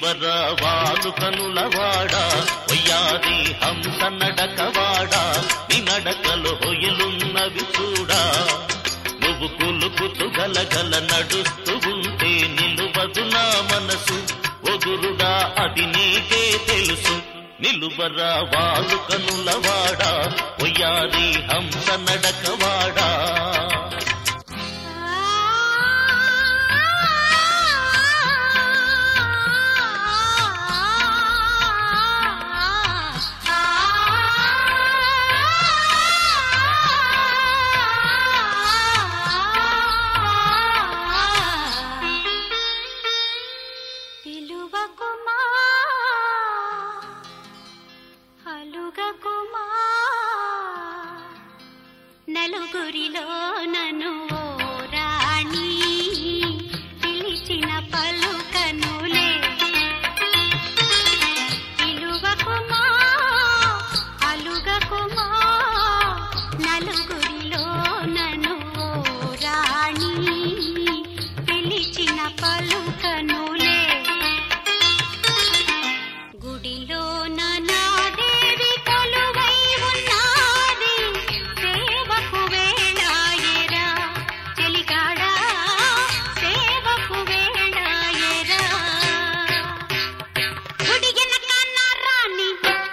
నిలువరా వాలు కనులవాడా వయ్యారి హంస నడకవాడా నీ నడకలు హొయలున్నవి చూడా నువ్వు కులుకుతూ గలగల నడుస్తూ ఉంటే నిలువదు నా మనసు ఒదురుడా అది నీకే తెలుసు నిలువరా వాలు కనులవాడా వయ్యారి హంస నడకవాడా పిలువకుమా అలుగకుమా నలుగురిలో నన్ను ఓ రాణి పిలిచిన పలుకనులే పిలువకుమా అలుగకుమా నలుగురిలో నన్ను ఓ రాణి పిలిచిన పలుకనులే గుడిలో నా దేవి కొలువై ఉన్నది సేవకు వేళాయరా చెలికాడా సేవకు వేళాయరా గుడి వెనక నా రాణి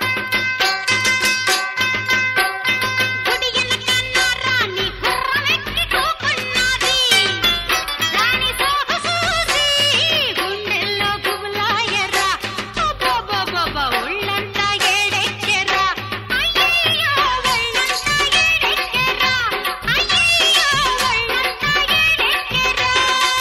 గుడి వెనక నా రాణి గుర్రమెక్కి కూకున్నది రాణి సోకు చూసి గుండెల్లో గుబులాయరా అబ్బబ్బబ్బబ్బ ఒళ్ళంతా ఏడెక్కెరా అయ్యయ్యో ఒళ్ళంతా ఏడెక్కెరా అయ్యయ్యో ఒళ్ళంతా ఏడెక్కెరా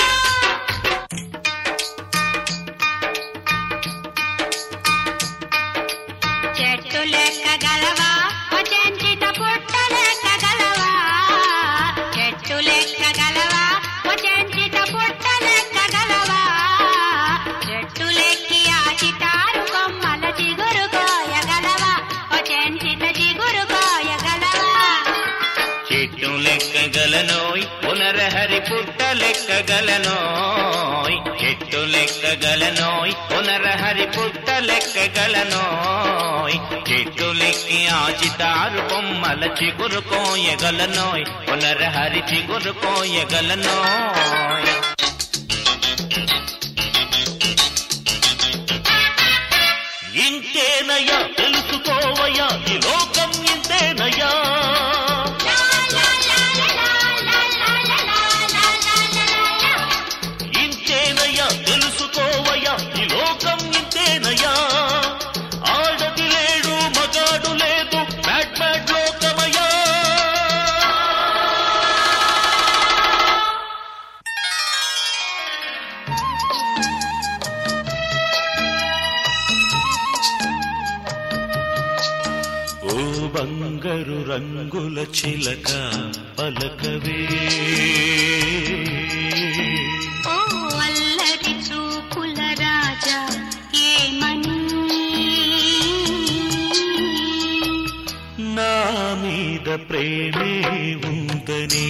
చెట్టు లెక్కగలవా వచంచిత పుట్ట లెక్కగలవా చెట్టు లెక్కగలవా వచంచిత పుట్ట లెక్కగలవా చెట్టు లెక్కి ఆ చిటారు కొమ్మల చిగురు కోయగలవా వచంచిత చిగురు కోయగలవా చెట్టు లెక్కగలనోయ్ పునరహరి పుట్ట లెక్కగలనోయ్ చెట్టు లెక్కగలనోయ్ పునరహరి పుట్ట లెక్కగలనోయ్ చెట్టు లెక్కి ఆచితారు బొమ్మల చిగురు కోయగలనోయ్ పునరహరి చిగురు కోయగలనోయ్ ఇంతేనయ్యా తెలుసుకోవయ్యా ఈ లోకం ఇంతేనయ్యా ఇంతేనయ్యా తెలుసుకోవయ్యా ఈ లోకం ఇంతేనయ్యా ఆడది లేడు మగాడు లేదు బ్యాడ్ బ్యాడ్ లోకమయ్యా ఓ బంగారు రంగుల చిలక పలకవే ఓ అల్లరి చూపుల రాజా ఏమని నా మీద ప్రేమే ఉందని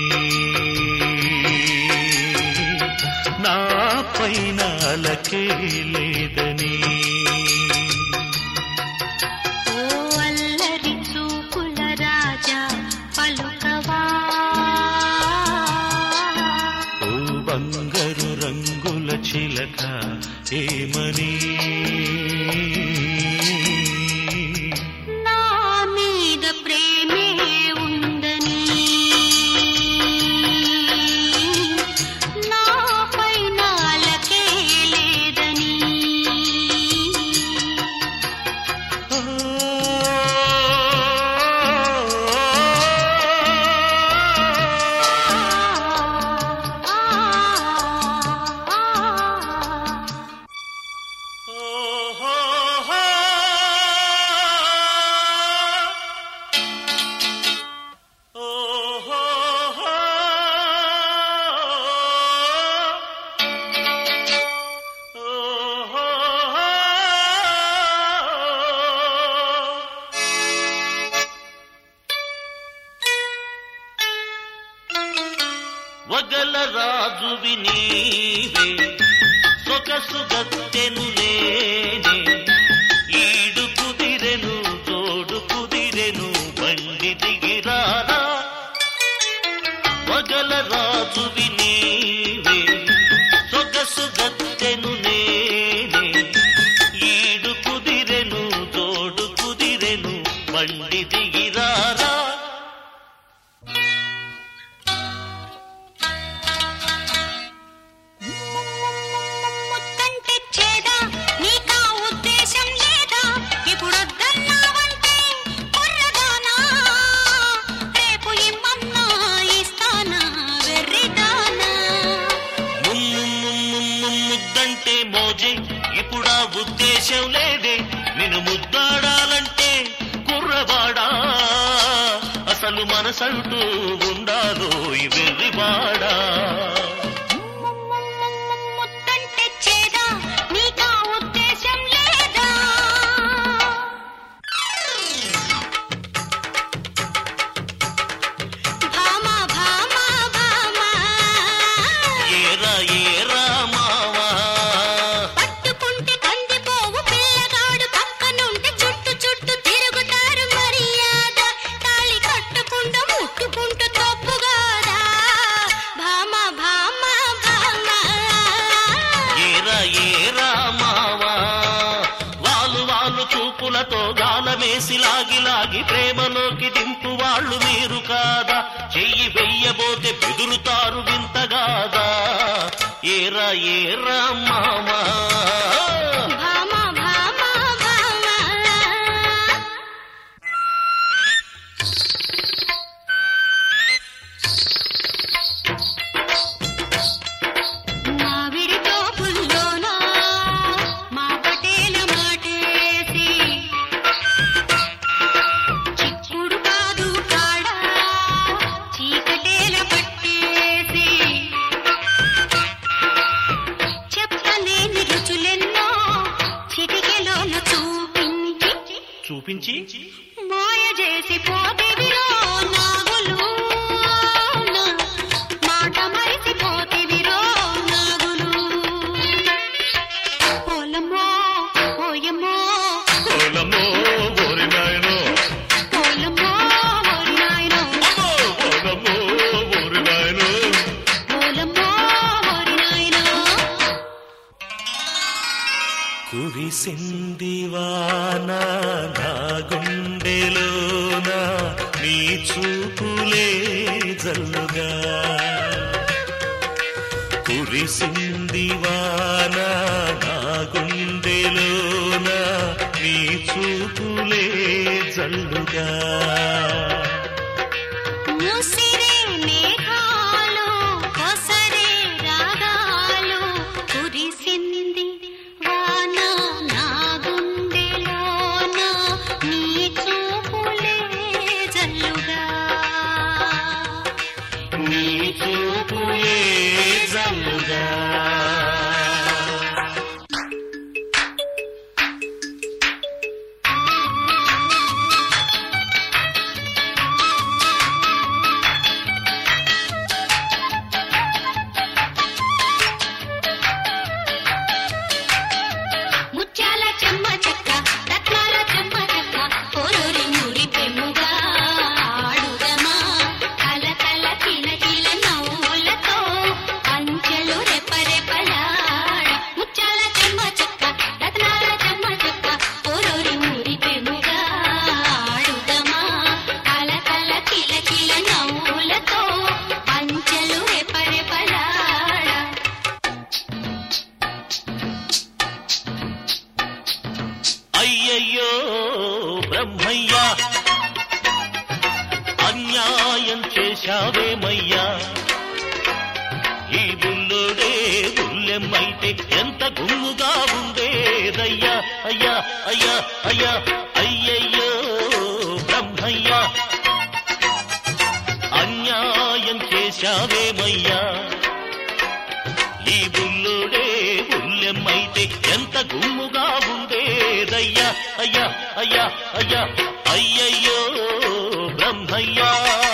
నా పైన అలకే లేదని ఓ అల్లరి చూపుల రాజా పలుకవా ఓ బంగారు రంగుల చిలక ఏమని నా మీద ప్రేమే ఉందని నా పైన అలకే లేదని వగల రాజువి నీవే సొగసు గత్తెను నేనే ఈడు కుదిరెను తోడు కుదిరెను బండి దిగిరారా వగల రాజువి నీవే సొగసు గత్తెను నేనే ఈడు కుదిరెను తోడు కుదిరెను బండి దిగిరారా ముత్తంటే చేదా నీకా ఉద్దేశం లేదా ఇప్పుడొద్దన్నావంటే కుర్రదానా రేపు ఇమ్మన్నా ఇస్తానా వెర్రిదానా ముమ్ము ముమ్ము ముద్దంటే మోజే ఇప్పుడా ఉద్దేశం లేదే నిన్ను ముద్దాడాలంటే కుర్రవాడా అసలు మనసంటూ ఉండాలో ఈ వెర్రివాడా ముత్తంటే చేదా నీకా ఉద్దేశం లేదా భామా భామా భామా ఏరా ఏరా మావా పట్టుకుంటే కందిపోవు పిల్లగాడు పక్కనుంటే చుట్టు చుట్టు తిరుగుతారు మర్యాద తాళి కట్టుకుంటూ ముట్టుకుంటూ తప్పుగాదా భామ భామ భామ ఏరా ఏరా మావా వాళ్ళు వాళ్ళు చూపులతో గాలమేసి లాగి లాగి ప్రేమలోకి దింపు వాళ్ళు మీరు కాదా చెయ్యి వెయ్యబోతే బెదురుతారు వింతగాదా ఏరా ఏరా మావా భామ భామ భామ మావిడితో పుల్లోనా మా పటేల మాటేసి చిక్కుడు కాదు కాడా చీకటేల పట్టేసి చెప్పలేని రుచులెన్నో చిటికెలోన చూపించి చూపించి మాయ చేసి పోతివిరో నాగులు నా మాట మరిచి పోతివిరో నాగులు పొలమో ఓయమో ఓలమ్మో ఓరి నాయనో పొలమో ఓరి నాయనో అమ్మో ఓలమ్మో ఓరి నాయనో పొలమో ఓరి నాయనో కురిసింది వాన నా గుండెలోన నీ చూపులే జల్లుగా కురిసింది వాన నా గుండెలోన నీ చూపులే జల్లుగా ముసిరే మేఘాలు కొసరే రాగాలు కురిసింది వాన నా గుండెలోన నీ చూపులే జల్లుగా నీ చూపులే జల్లుగా ముత్యాల చెమ్మ చెక్క రత్నాల చెమ్మ చెక్క కోరూరి నూరి పెమ్ముగా ఆడుదమా కల కల కిల కిల నవ్వులతో అంచెలు రెపరెపలాడ ముత్యాల చెమ్మ చెక్క రత్నాల చెమ్మ చెక్క కోరూరి నూరి పెమ్ముగా ఆడుదమా కల కల కిల కిల నవ్వులతో అంచెలు రెపరెపలాడ అయ్యయ్యో బ్రహ్మయ్య అన్యాయం చేశావేమయ్యా ఈ బుల్లుడే బుల్లెమ్మైతే ఎంత గుమ్ముగా ఉండేదయ్యా అయ్యా అయ్యా అయ్యా అయ్యయ్యో బ్రహ్మయ్య అన్యాయం చేశావేమయ్యా ఈ బుల్లుడే బుల్లెమ్మైతే ఎంత గుమ్ముగా ఉండేదయ్యా అయ్యా అయ్యా అయ్యా అయ్యయ్యో బ్రహ్మయ్యా